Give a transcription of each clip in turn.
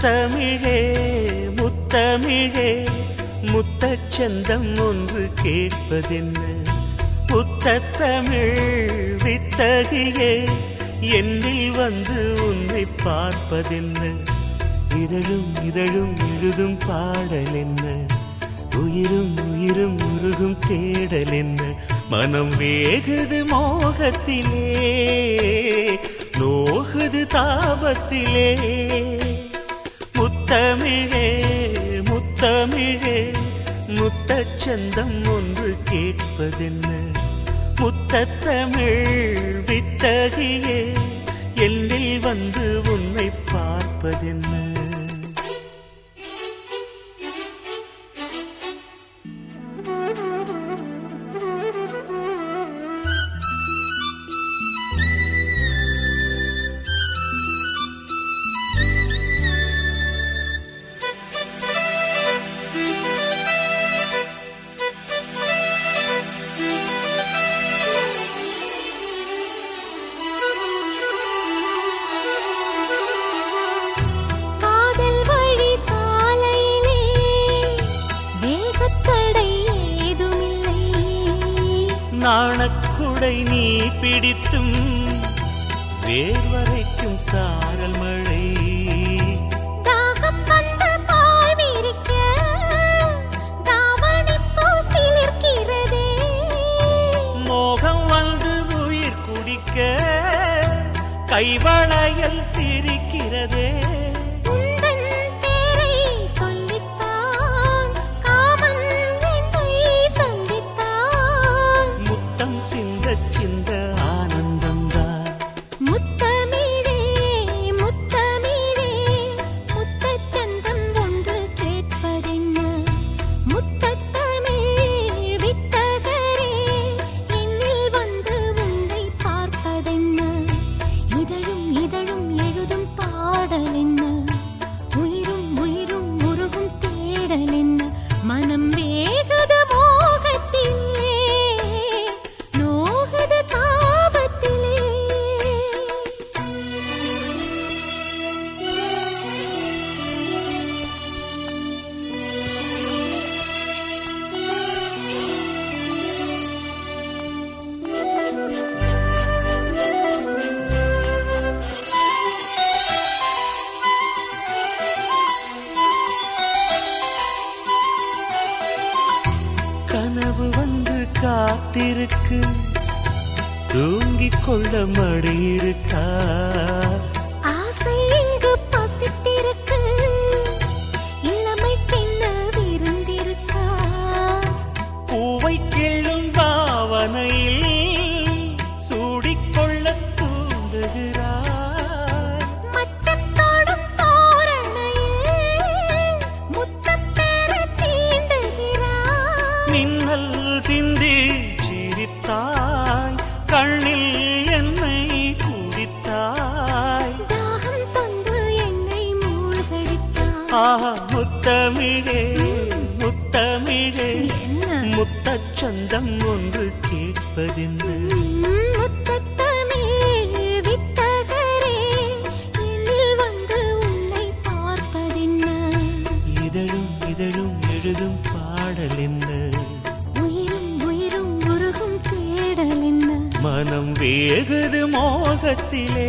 முத்தமிழே முத்தமிழே முத்தச்சந்தம் ஒன்று கேட்பதென்ன முத்தத்தமிழ் வித்தகியே என்னில் வந்து உன்னை பார்ப்பதென்ன இதழும் இதழும் எழுதும் பாடல் என்ன உயிரும் உயிரும் உருகும் தேடல் என்ன மனம் வேகுது மோகத்திலே நோகுது தாபத்திலே முத்தமிழே முத்தமிழே முத்தச்சந்தம் ஒன்று கேட்பதென்ன முத்தத்தமிழ் வித்தகியே எல்லில் வந்து உன்னை பார்ப்பதென்ன காதல் வழி சாலையிலே வேகத்தடை ஏதுமில்லை நாணக்குடை நீ பிடித்தும் வேர்வரைக்கும் சாரல் மழை தாகம் வந்து பாய் விரிக்க தாவணி பூ சிலிர்க்கிறதே மோகம் வந்து உயிர் குடிக்க கைவளையல் சிரிக்கிறதே உந்தன் பேரை சொல்லித்தான் காமன் என்னை சந்தித்தான் முத்தம் சிந்த சிந்த ஆனந்தம்தான் முத்தமிழே முத்தமிழே முத்தச்சந்தம் ஒன்று கேட்பதென்ன முத்தத்தமிழ் வித்தகரே என்னில் வந்து உன்னை பார்ப்பதென்ன இதழும் இதழும் எழுதும் பாடல் என்ன உயிரும் உயிரும் உருகும் தேடல் என்ன மனம் வேகுது மோகத்திலே நோகுது தாபத்திலே கனவு வந்து காத்திருக்கு தூங்கிக் கொள்ள மடி இருக்கா ஆசை இங்கு பசித்திருக்கு இளமைக்கென்ன விருந்திருக்கா பூவை கிள்ளும் பாவனையில் சூடிக்கொள்ள தூண்டுகிறாய் மச்சம் தோடும் தோரணையில் முத்தம் பெறச் சீண்டுகிறாய் மின்னல் சிந்தி சிரித்தாய் கண்ணில் என்னை குடித்தாய் தாகம் தந்து என்னை மூழ்கடித்தாய் ஆஹா முத்தமிழே முத்தமிழே என்ன முத்தச்சந்தம் ஒன்று கேட்பதென்று முத்தத்தமிழ் வித்தகரே என்னில் வந்து உன்னை பார்ப்பதென்ன இதழும் இதழும் எழுதும் பாடல் என்ன உயிரும் உயிரும் உருகும் தேடல் என்ன மனம் வேகுது மோகத்திலே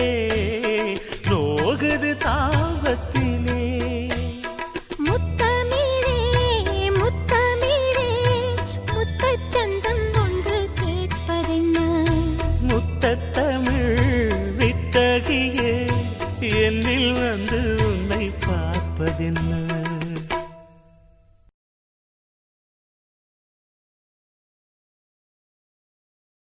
நோகுது தாபத்திலே முத்தமிழே முத்தமிழே முத்தச்சந்தம் ஒன்று கேட்பதென்ன முத்தத்தமிழ் வித்தகியே என்னில் வந்து உன்னை பார்ப்பதென்ன